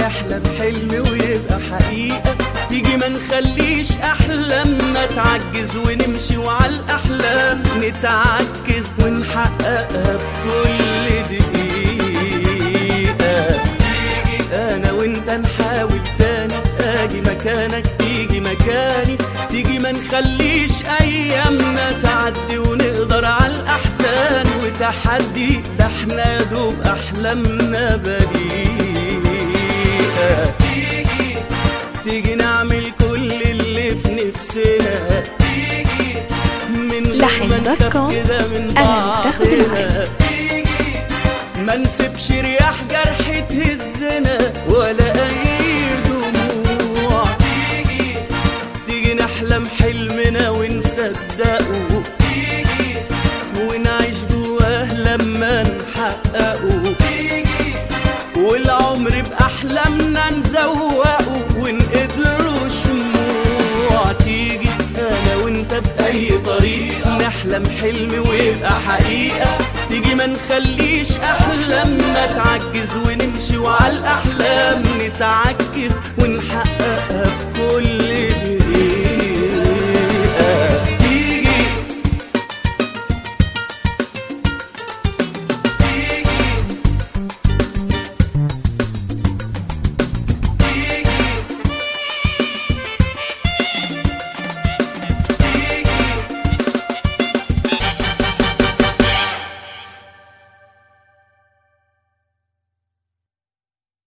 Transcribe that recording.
نحلم حلم ويبقى حقيقة تيجي ما نخليش أحلامنا تعجز ونمشي وعلى الأحلام نتعكز ونحققها في كل دقيقة تيجي أنا وأنت نحاول تاني أجي مكانك تيجي مكاني تيجي ما نخليش أيامنا تعدي ونقدر على الأحزان وتحدي ده احنا يا دوب أحلامنا بريئة تيجي تيجي نعمل كل اللي في نفسنا تيجي من غير لحن ما دوت نخاف كوم. كده من أنا بتاخد بعضنا العين. تيجي ما نسيبش رياح جرح تهزنا ولا اي دموع تيجي تيجي نحلم حلمنا ونصدقه تيجي ونعيش جواه لما نحققه تيجي والعمر بأحلامنا نزوقه ونقدره شموع تيجي أنا وأنت بأي طريقة نحلم حلم ويبقى حقيقة تيجي ما نخليش أحلامنا تعجز ونمشي وعلى الأحلام نتعكز